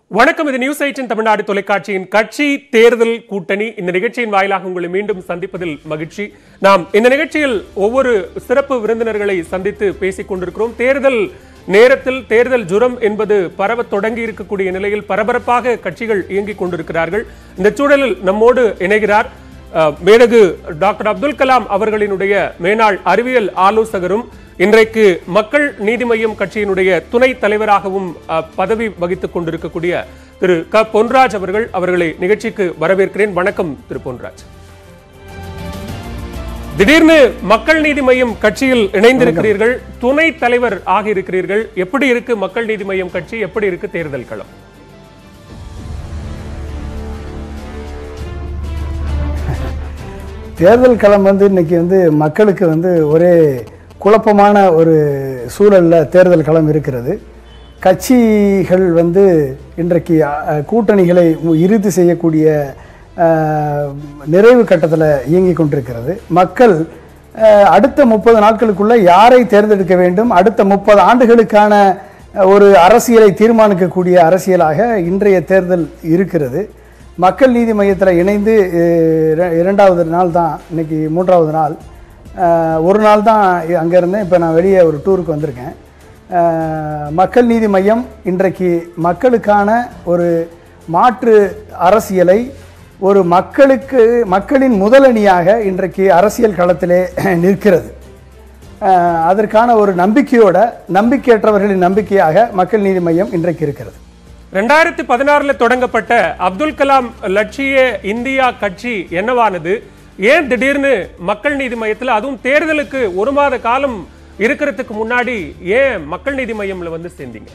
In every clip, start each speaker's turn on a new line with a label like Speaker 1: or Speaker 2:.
Speaker 1: வணக்கம் இது news eighteen Tamil Nadu தொலைக்காட்சியின் கட்சி தேர்தல் கூட்டணி இந்த நிகழ்ச்சியின் வாயிலாக உங்களை மீண்டும் சந்திப்பதில் மகிழ்ச்சி நாம் இந்த நிகழ்ச்சியில் ஒவ்வொரு சிறப்பு விருந்தினர்களை சந்தித்து பேசிக் கொண்டிருக்கிறோம் தேர்தல் நேரத்தில் தேர்தல் ஜுரம் என்பது பரவத் தொடங்கி இருக்கக்கூடிய நிலையில் பரபரப்பாக கட்சிகள் இயங்கிக் கொண்டிருக்கிறார்கள் இந்த சூழலில் நம்மோடு இணைகிறார் அஹ், மேதகு டாக்டர் அப்துல் கலாம் அவர்களினுடைய மேனாள் அறிவியல் ஆலோசகரும் இன்றைக்கு மக்கள் நீதி மய்யம் கட்சியினுடைய துணைத் தலைவராகவும் அஹ், பதவி வகித்துக் கொண்டிருக்கக்கூடிய திரு க பொன்ராஜ் அவர்கள் அவர்களை நிகழ்ச்சிக்கு வரவேற்கிறேன் வணக்கம் திரு பொன்ராஜ் திடீர்னு மக்கள் நீதி மய்யம் கட்சியில் இணைந்திருக்கிறீர்கள் துணைத் தலைவர் ஆகியிருக்கிறீர்கள் எப்படி இருக்கு மக்கள் நீதி மய்யம் கட்சி எப்படி இருக்கு தேர்தல் களம்
Speaker 2: தேர்தல் களம் வந்து இன்னைக்கு வந்து மக்களுக்கு வந்து ஒரே குழப்பமான ஒரு சூழல்ல தேர்தல் களம் இருக்கிறது கட்சிகள் வந்து இன்றைக்கு அ, கூட்டணிகளை இறுதி செய்யக்கூடிய அ, நிறைவு கட்டத்தில் இயங்கி கொண்டிருக்கிறது மக்கள் அ, அடுத்த முப்பது நாட்களுக்குள்ள யாரை தேர்ந்தெடுக்க வேண்டும் அடுத்த முப்பது ஆண்டுகளுக்கான ஒரு அரசியலை தீர்மானிக்கக்கூடிய அரசியலாக இன்றைய தேர்தல் இருக்கிறது மக்கள் நீதி மையத்தில் இணைந்து அஹ், இர- இரண்டாவது நாள் தான் இன்னைக்கு மூன்றாவது நாள் அஹ், ஒரு நாள் தான் அங்கே இருந்தேன் இப்போ நான் வெளியே ஒரு டூருக்கு வந்திருக்கேன் அஹ், மக்கள் நீதி மையம் இன்றைக்கு மக்களுக்கான ஒரு மாற்று அரசியலை ஒரு மக்களுக்கு மக்களின் முதலணியாக இன்றைக்கு அரசியல் களத்திலே நிற்கிறது அஹ், அதற்கான ஒரு நம்பிக்கையோட நம்பிக்கையற்றவர்களின் நம்பிக்கையாக மக்கள் நீதி மையம் இன்றைக்கு இருக்கிறது
Speaker 1: ரெண்டாயிரத்தி பதினாறுல தொடங்கப்பட்ட அப்துல் கலாம் லட்சிய இந்தியா கட்சி என்னவானது ஏன் திடீர்னு மக்கள் நீதி மையத்துல அதுவும் தேர்தலுக்கு ஒரு மாத காலம் இருக்கிறதுக்கு முன்னாடி ஏன் மக்கள் நீதி மையம்ல வந்து சேர்ந்தீங்க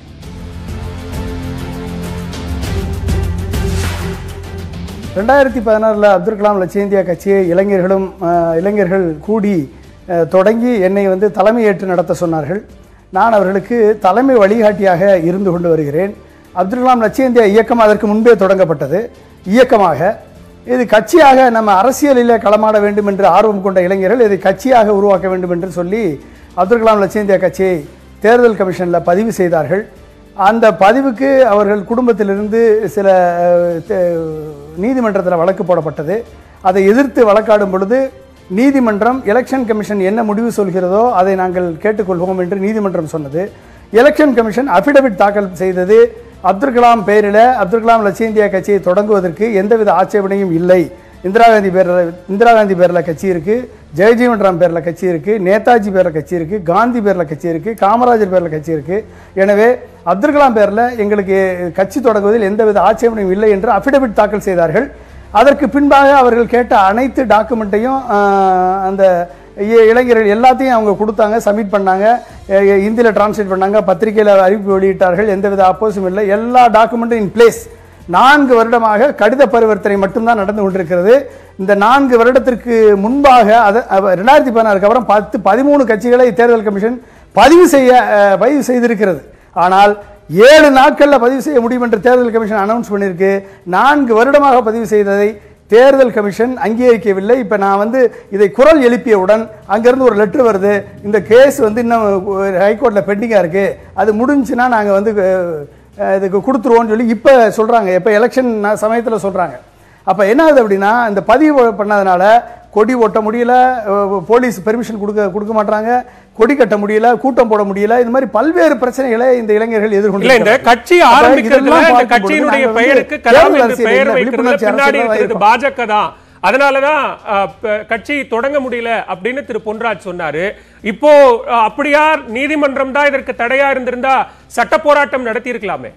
Speaker 2: ரெண்டாயிரத்தி பதினாறில் அப்துல் கலாம் லட்சிய இந்தியா கட்சியை இளைஞர்களும் அஹ், இளைஞர்கள் கூடி அஹ், தொடங்கி என்னை வந்து தலைமையேற்று நடத்த சொன்னார்கள் நான் அவர்களுக்கு தலைமை வழிகாட்டியாக இருந்து கொண்டு வருகிறேன் அப்துல் கலாம் லட்சிய இந்தியா இயக்கம் அதற்கு முன்பே தொடங்கப்பட்டது இயக்கமாக இது கட்சியாக நம்ம அரசியலில் களமாட வேண்டும் என்று ஆர்வம் கொண்ட இளைஞர்கள் இதை கட்சியாக உருவாக்க வேண்டும் என்று சொல்லி அப்துல் கலாம் லட்சிய இந்தியா கட்சியை தேர்தல் கமிஷனில் பதிவு செய்தார்கள் அந்த பதிவுக்கு அவர்கள் குடும்பத்திலிருந்து சில அஹ், தே- நீதிமன்றத்தில் வழக்கு போடப்பட்டது அதை எதிர்த்து வழக்காடும் பொழுது நீதிமன்றம் எலெக்ஷன் கமிஷன் என்ன முடிவு சொல்கிறதோ அதை நாங்கள் கேட்டுக்கொள்வோம் என்று நீதிமன்றம் சொன்னது எலெக்ஷன் கமிஷன் அபிடவிட் தாக்கல் செய்தது அப்துல் கலாம் பெயரில் அப்துல் கலாம் லட்சிய இந்தியா கட்சியை தொடங்குவதற்கு எந்தவித ஆட்சேபனையும் இல்லை இந்திரா காந்தி பேரில் இந்திரா காந்தி பேரில் கட்சி இருக்குது ஜெயஜீவன் ராம் பேரில் கட்சி இருக்குது நேதாஜி பேரில் கட்சி இருக்குது காந்தி பேரில் கட்சி இருக்குது காமராஜர் பேரில் கட்சி இருக்குது எனவே அப்துல் கலாம் பேரில் எங்களுக்கு கட்சி தொடங்குவதில் எந்தவித ஆட்சேபனையும் இல்லை என்று அஃபிடவிட் தாக்கல் செய்தார்கள் அதற்கு பின்பாக அவர்கள் கேட்ட அனைத்து டாக்குமெண்ட்டையும் அந்த இ- இளைஞர்கள் எல்லாத்தையும் அவங்க கொடுத்தாங்க சப்மிட் பண்ணாங்க ஹிந்தியில் டிரான்ஸ்லேட் பண்ணாங்க பத்திரிகையில் அறிவிப்பு வெளியிட்டார்கள் எந்தவித அப்போஸும் இல்லை எல்லா டாக்குமெண்ட்டும் இன் பிளேஸ் நான்கு வருடமாக கடித பரிவர்த்தனை மட்டும்தான் நடந்து கொண்டிருக்கிறது இந்த நான்கு வருடத்திற்கு முன்பாக அதை ரெண்டாயிரத்தி பதினாறுக்கு அப்புறம் பத்து பதிமூணு கட்சிகளை தேர்தல் கமிஷன் பதிவு செய்ய அஹ், பதிவு செய்திருக்கிறது ஆனால் ஏழு நாட்களில் பதிவு செய்ய முடியும் என்று தேர்தல் கமிஷன் அனௌன்ஸ் பண்ணியிருக்கு நான்கு வருடமாக பதிவு செய்ததை தேர்தல் கமிஷன் அங்கீகரிக்கவில்லை இப்போ நான் வந்து இதை குரல் எழுப்பியவுடன் அங்கேருந்து ஒரு லெட்டர் வருது இந்த கேஸ் வந்து இன்னும் ஹைகோர்ட்டில் பெண்டிங்காக இருக்குது அது முடிஞ்சுன்னா நாங்கள் வந்து அஹ், இதுக்கு கொடுத்துருவோம்னு சொல்லி இப்போ சொல்கிறாங்க இப்போ எலெக்ஷன் சமயத்தில் சொல்கிறாங்க அப்போ என்ன ஆகுது அப்படின்னா இந்த பதிவு பண்ணாதனால கொடி ஒட்ட முடியல அஹ், போலீஸ் பெர்மிஷன் கொடுக்க கொடுக்க மாட்டாங்க கொடி கட்ட முடியல கூட்டம் போட முடியல இது மாதிரி பல்வேறு பிரச்சனைகளை இந்த இளைஞர்கள் எதிர்கொண்டு
Speaker 1: இல்ல இந்த கட்சி
Speaker 2: அப்ப
Speaker 1: ஆரம்பிக்கிறதுல
Speaker 2: இதெல்லாம்
Speaker 1: இந்த
Speaker 2: பார்க்கும்பொழுது
Speaker 1: கட்சியினுடைய
Speaker 2: நாங்க வந்து
Speaker 1: பெயருக்கு கலாம்
Speaker 2: தேர்தல்
Speaker 1: என்று
Speaker 2: அரசியல்
Speaker 1: பெயர்
Speaker 2: இல்ல,
Speaker 1: வைக்கிறதுல
Speaker 2: விழிப்புணர்ச்சி
Speaker 1: பின்னாடி
Speaker 2: அரசியல் தான்
Speaker 1: இருக்கிறது
Speaker 2: இருக்கும்.
Speaker 1: பாஜக தான் அதனாலதான் அஹ், ப- கட்சி தொடங்க முடியல அப்படின்னு திரு பொன்ராஜ் சொன்னாரு இப்போ அஹ், அப்படியா நீதிமன்றம் தான் இதற்கு தடையா இருந்திருந்தா சட்ட போராட்டம் நடத்தி இருக்கலாமே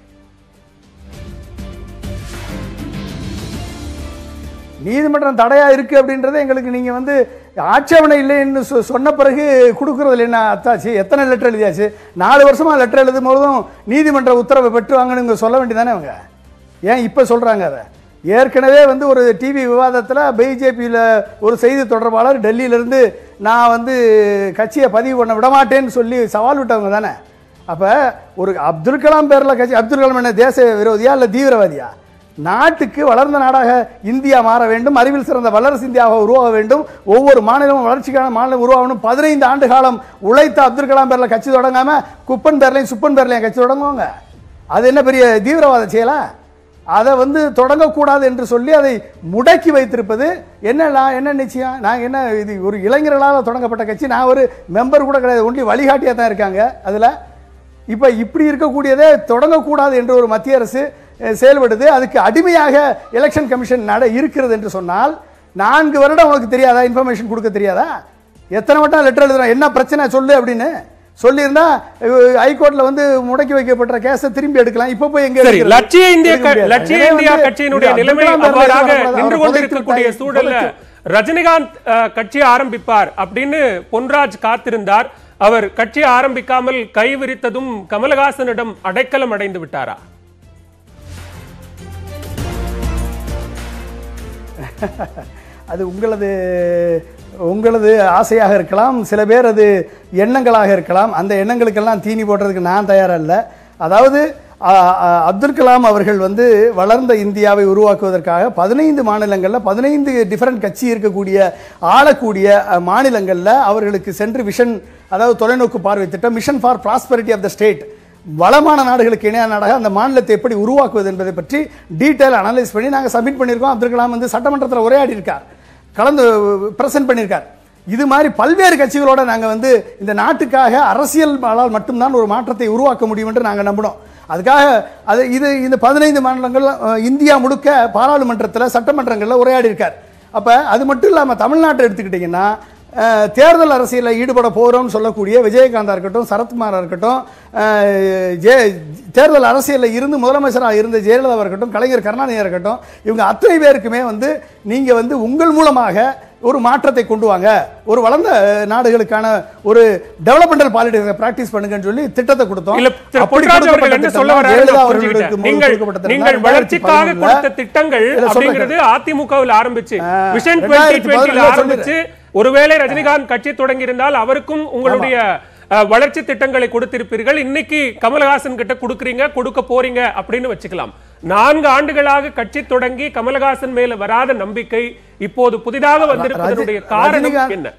Speaker 2: நீதிமன்றம் தடையா இருக்கு அப்படின்றத எங்களுக்கு நீங்க வந்து ஆட்சேபனை இல்லைன்னு சொ- சொன்ன பிறகு கொடுக்கறதுல என்ன அத்தாச்சு எத்தனை லெட்டர் எழுதியாச்சு நாலு வருஷமா லெட்டர் எழுதும் போதும் நீதிமன்ற உத்தரவை பெற்று வாங்கன்னு இங்க சொல்ல வேண்டியதானே அவங்க ஏன் இப்போ சொல்றாங்க அதை ஏற்கனவே வந்து ஒரு டிவி விவாதத்தில் பிஜேபியில் ஒரு செய்தி தொடர்பாளர் டெல்லியிலேருந்து நான் வந்து கட்சியை பதிவு பண்ண விட மாட்டேன்னு சொல்லி சவால் விட்டவங்க தானே அப்போ ஒரு அப்துல் கலாம் பேரில் கட்சி அப்துல் கலாம் என்ன தேச விரோதியா இல்லை தீவிரவாதியா நாட்டுக்கு வளர்ந்த நாடாக இந்தியா மாற வேண்டும் அறிவில் சிறந்த வல்லரசு இந்தியாவாக உருவாக வேண்டும் ஒவ்வொரு மாநிலமும் வளர்ச்சிக்கான மாநிலம் உருவாகணும் பதினைந்து ஆண்டு காலம் உழைத்த அப்துல் கலாம் பேரில் கட்சி தொடங்காம குப்பன் பேர்லையும் சுப்பன் பேர்லையும் கட்சி தொடங்குவாங்க அது என்ன பெரிய தீவிரவாத செயலா அதை வந்து தொடங்கக்கூடாது என்று சொல்லி அதை முடக்கி வைத்திருப்பது என்ன நான் என்ன நிச்சயம் நான் என்ன இது ஒரு இளைஞர்களால் தொடங்கப்பட்ட கட்சி நான் ஒரு மெம்பர் கூட கிடையாது ஒன்லி வழிகாட்டியாக தான் இருக்காங்க அதில் இப்போ இப்படி இருக்கக்கூடியதே தொடங்கக்கூடாது என்று ஒரு மத்திய அரசு அஹ், செயல்படுது அதுக்கு அடிமையாக எலெக்ஷன் கமிஷன் நட இருக்கிறது என்று சொன்னால் நான்கு வருடம் உனக்கு தெரியாதா இன்ஃபர்மேஷன் கொடுக்க தெரியாதா எத்தனை வட்டம் லெட்டர் எழுதுறோம் என்ன பிரச்சனை சொல்லு அப்படின்னு சொல்லியிருந்தா அஹ், ஹைகோர்ட்ல வந்து முடக்கி வைக்கப்பட்ட கேஸை திரும்பி எடுக்கலாம் இப்போ போய் எங்க
Speaker 1: சரி
Speaker 2: எடுக்கிறது?
Speaker 1: லட்சிய இந்திய
Speaker 2: எடுக்க
Speaker 1: க-
Speaker 2: முடியாது.
Speaker 1: லட்சிய
Speaker 2: எனவே
Speaker 1: இந்தியா
Speaker 2: வந்து
Speaker 1: கட்சியினுடைய
Speaker 2: இது
Speaker 1: நிலைமை
Speaker 2: அப்துல் கலாம்
Speaker 1: அவ்வாறாக
Speaker 2: அவர்கள்
Speaker 1: நின்று
Speaker 2: அவரை
Speaker 1: கொண்டிருக்கக்கூடிய
Speaker 2: புதைத்து
Speaker 1: சூழல்ல
Speaker 2: புதைத்து-
Speaker 1: ரஜினிகாந்த் அஹ், கட்சியை ஆரம்பிப்பார் அப்படின்னு பொன்ராஜ் காத்திருந்தார் அவர் கட்சியை ஆரம்பிக்காமல் கை விரித்ததும் கமலஹாசனிடம் அடைக்கலம் அடைந்து விட்டாரா
Speaker 2: அது உங்களது உங்களது ஆசையாக இருக்கலாம் சில பேர் அது எண்ணங்களாக இருக்கலாம் அந்த எண்ணங்களுக்கெல்லாம் தீனி போடுறதுக்கு நான் தயாரா இல்ல அதாவது அ, அ, அப்துல் கலாம் அவர்கள் வந்து வளர்ந்த இந்தியாவை உருவாக்குவதற்காக பதினைந்து மாநிலங்களில் பதினைந்து டிஃபரெண்ட் கட்சி இருக்கக்கூடிய ஆளக்கூடிய அ, மாநிலங்களில் அவர்களுக்கு சென்று விஷன் அதாவது தொலைநோக்கு பார்வை திட்டம் mission for prosperity of the state வளமான நாடுகளுக்கு இணையான நாடாக அந்த மாநிலத்தை எப்படி உருவாக்குவது என்பதை பற்றி டீட்டெயில் அனலைஸ் பண்ணி நாங்கள் சப்மிட் பண்ணியிருக்கோம் அப்துல் கலாம் வந்து சட்டமன்றத்தில் உரையாடி இருக்கார் கலந்து பிரசன்ட் பண்ணியிருக்கார் இது மாதிரி பல்வேறு கட்சிகளோட நாங்கள் வந்து இந்த நாட்டுக்காக அரசியல் ஆளால் மட்டும்தான் ஒரு மாற்றத்தை உருவாக்க முடியும் என்று நாங்கள் நம்பினோம் அதுக்காக அது இது இந்த பதினைந்து மாநிலங்கள் அஹ், இந்தியா முழுக்க பாராளுமன்றத்தில் சட்டமன்றங்களில் உரையாடி இருக்கார் அப்போ அது மட்டும் இல்லாமல் தமிழ்நாட்டை எடுத்துக்கிட்டிங்கன்னா அஹ், தேர்தல் அரசியலில் ஈடுபட போகிறோம்னு சொல்லக்கூடிய விஜயகாந்தா இருக்கட்டும் சரத்குமாரா இருக்கட்டும் அஹ், ஜெ தேர்தல் அரசியலில் இருந்து முதலமைச்சராக இருந்த ஜெயலலிதா இருக்கட்டும் கலைஞர் கருணாநிதியாக இருக்கட்டும் இவங்க அத்தனை பேருக்குமே வந்து நீங்கள் வந்து உங்கள் மூலமாக ஒரு மாற்றத்தை கொண்டு வாங்க ஒரு வளர்ந்த அஹ், நாடுகளுக்கான ஒரு டெவலப்மெண்டல் பாலிடிக்ஸை பிராக்டிஸ் பண்ணுங்கன்னு சொல்லி திட்டத்தை கொடுத்தோம்
Speaker 1: இல்ல திரு
Speaker 2: அப்படி
Speaker 1: பொன்ராஜ் அவர்கள்
Speaker 2: கொடுக்கப்பட்ட
Speaker 1: என்ன
Speaker 2: திட்டம்
Speaker 1: சொல்ல
Speaker 2: தான்
Speaker 1: வர்றாரு
Speaker 2: ஜெயலலிதா
Speaker 1: நான்
Speaker 2: அவர்களுக்கு
Speaker 1: புரிஞ்சுக்கிட்டேன்.
Speaker 2: முன்பு
Speaker 1: நீங்கள்
Speaker 2: கொடுக்கப்பட்ட திட்டம்
Speaker 1: நீங்கள்
Speaker 2: தான்
Speaker 1: வளர்ச்சிக்காக
Speaker 2: 2011
Speaker 1: கொடுத்த திட்டங்கள்
Speaker 2: இல்ல, சொல்றேன்.
Speaker 1: அப்படிங்கிறது அதிமுகவில் ஆரம்பிச்சு விஷன்
Speaker 2: 2011
Speaker 1: டுவெண்ட்டி
Speaker 2: சொல்றேன்.
Speaker 1: ஆரம்பிச்சு ஒருவேளை ரஜினிகாந்த் கட்சி தொடங்கி இருந்தால் அவருக்கும் உங்களுடைய அஹ், வளர்ச்சி திட்டங்களை கொடுத்திருப்பீர்கள் இன்னைக்கு கமலஹாசன் கிட்ட கொடுக்குறீங்க கொடுக்க போறீங்க அப்படின்னு வச்சுக்கலாம் நான்கு ஆண்டுகளாக கட்சி தொடங்கி கமலஹாசன் மேல வராத நம்பிக்கை இப்போது புதிதாக வந்திருப்பதனுடைய
Speaker 2: ரஜி-
Speaker 1: காரணம்
Speaker 2: ரஜினிகாந்த்
Speaker 1: என்ன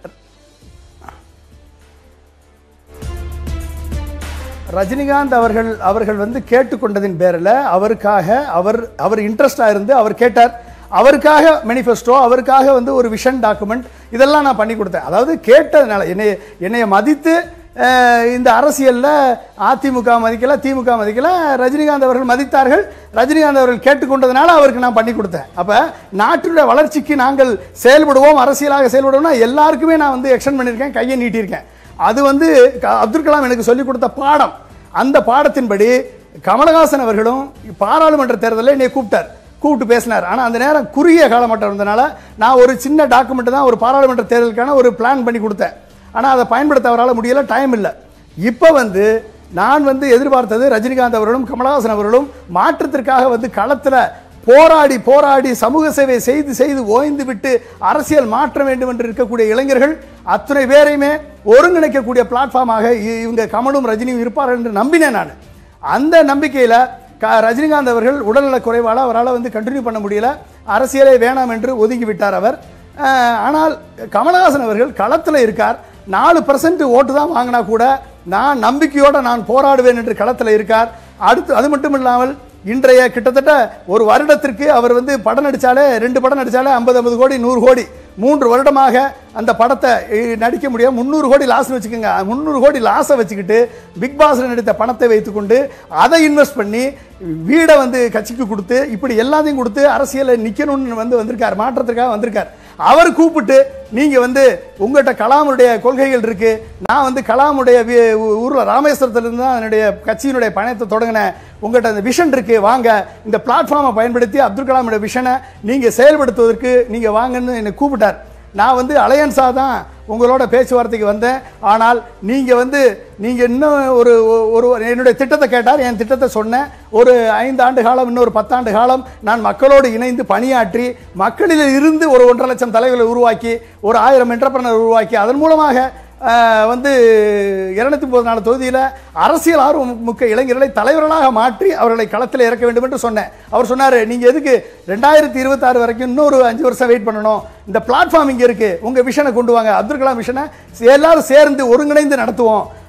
Speaker 2: ரஜினிகாந்த் அவர்கள் அவர்கள் வந்து கேட்டுக்கொண்டதின் பேரில் அவருக்காக அவர் அவர் இன்ட்ரெஸ்டாக இருந்து அவர் கேட்டார் அவருக்காக மேனிஃபெஸ்டோ அவருக்காக வந்து ஒரு விஷன் டாக்குமெண்ட் இதெல்லாம் நான் பண்ணி கொடுத்தேன் அதாவது கேட்டதுனால என்னை என்னைய மதித்து அஹ், இந்த அரசியலில் அதிமுக மதிக்கல திமுக மதிக்கல ரஜினிகாந்த் அவர்கள் மதித்தார்கள் ரஜினிகாந்த் அவர்கள் கேட்டுக்கொண்டதுனால அவருக்கு நான் பண்ணி கொடுத்தேன் அப்போ நாட்டினுடைய வளர்ச்சிக்கு நாங்கள் செயல்படுவோம் அரசியலாக செயல்படுவோம்னா எல்லாருக்குமே நான் வந்து எக்ஸ்டெண்ட் பண்ணியிருக்கேன் கையை நீட்டியிருக்கேன் அது வந்து க- அப்துல் கலாம் எனக்கு சொல்லிக் கொடுத்த பாடம் அந்த பாடத்தின்படி கமலஹாசன் அவர்களும் பாராளுமன்ற தேர்தலில் என்னை கூப்பிட்டார் கூப்பிட்டு பேசினார் ஆனால் அந்த நேரம் குறுகிய காலமட்டம் இருந்தனால நான் ஒரு சின்ன டாக்குமெண்ட் தான் ஒரு பாராளுமன்ற தேர்தலுக்கான ஒரு பிளான் பண்ணி கொடுத்தேன் ஆனால் அதை பயன்படுத்த அவரால் முடியல டைம் இல்லை இப்போ வந்து நான் வந்து எதிர்பார்த்தது ரஜினிகாந்த் அவர்களும் கமலஹாசன் அவர்களும் மாற்றத்திற்காக வந்து களத்தில் போராடி போராடி சமூக சேவை செய்து செய்து ஓய்ந்து விட்டு அரசியல் மாற்ற வேண்டும் என்று இருக்கக்கூடிய இளைஞர்கள் அத்தனை பேரையுமே ஒருங்கிணைக்கக்கூடிய பிளாட்ஃபார்மாக இ- இவங்க கமலும் ரஜினியும் இருப்பார்கள் என்று நம்பினேன் நான் அந்த நம்பிக்கையில் க ரஜினிகாந்த் அவர்கள் உடல்நலக் குறைவால் அவரால் வந்து கண்டினியூ பண்ண முடியல அரசியலே வேணாம் என்று ஒதுங்கி விட்டார் அவர் அஹ், ஆனால் கமலஹாசன் அவர்கள் களத்தில் இருக்கார் நாலு பர்சன்ட் ஓட்டு தான் வாங்கினா கூட நான் நம்பிக்கையோடு நான் போராடுவேன் என்று களத்தில் இருக்கார் அடுத்து அது மட்டும் இல்லாமல் இன்றைய கிட்டத்தட்ட ஒரு வருடத்திற்கு அவர் வந்து படம் நடிச்சாலே ரெண்டு படம் நடிச்சாலே ஐம்பது ஐம்பது கோடி நூறு கோடி மூன்று வருடமாக அந்த படத்தை அஹ், நடிக்க முடியாது முந்நூறு கோடி லாஸ் வச்சுக்கோங்க முந்நூறு கோடி லாஸை வச்சுக்கிட்டு பிக் பாஸ்ல நடித்த பணத்தை வைத்துக்கொண்டு அதை இன்வெஸ்ட் பண்ணி வீடை வந்து கட்சிக்கு கொடுத்து இப்படி எல்லாத்தையும் கொடுத்து அரசியலில் நிற்கணும்னு வந்து வந்திருக்கார் மாற்றத்திற்காக வந்திருக்கார் அவர் கூப்பிட்டு நீங்க வந்து உங்கள்கிட்ட கலாமுடைய கொள்கைகள் இருக்கு நான் வந்து கலாமுடைய வி- ஊர்ல ராமேஸ்வரத்துல இருந்து தான் என்னுடைய கட்சியினுடைய பயணத்தை தொடங்கினேன் உங்கள்கிட்ட அந்த விஷன் இருக்கு வாங்க இந்த பிளாட்ஃபார்மை பயன்படுத்தி அப்துல் கலாமுடைய விஷனை நீங்க செயல்படுத்துவதற்கு நீங்க வாங்கன்னு என்னை கூப்பிட்டார் நான் வந்து அலையன்ஸாக தான் உங்களோட பேச்சுவார்த்தைக்கு வந்தேன் ஆனால் நீங்கள் வந்து நீங்கள் இன்னும் ஒரு ஒரு என்னுடைய திட்டத்தை கேட்டார் என் திட்டத்தை சொன்னேன் ஒரு ஐந்து ஆண்டு காலம் இன்னொரு பத்தாண்டு காலம் நான் மக்களோடு இணைந்து பணியாற்றி மக்களில் இருந்து ஒரு ஒன்றரை லட்சம் தலைவர்களை உருவாக்கி ஒரு ஆயிரம் என்டர்பிரனர் உருவாக்கி அதன் மூலமாக ஆஹ், வந்து இருநூத்தி முப்பது நாலு தொகுதியில் அரசியல் ஆர்வம் மிக்க இளைஞர்களை தலைவர்களாக மாற்றி அவர்களை களத்தில் இறக்க வேண்டும் என்று சொன்னேன் அவர் சொன்னார் நீங்கள் எதுக்கு ரெண்டாயிரத்தி இருபத்தாறு வரைக்கும் இன்னொரு அஞ்சு வருஷம் வெயிட் பண்ணணும் இந்த பிளாட்ஃபார்ம் இங்கே இருக்கு உங்கள் விஷனை கொண்டு வாங்க அப்துல் கலாம் விஷனை எல்லாரும் சேர்ந்து ஒருங்கிணைந்து நடத்துவோம்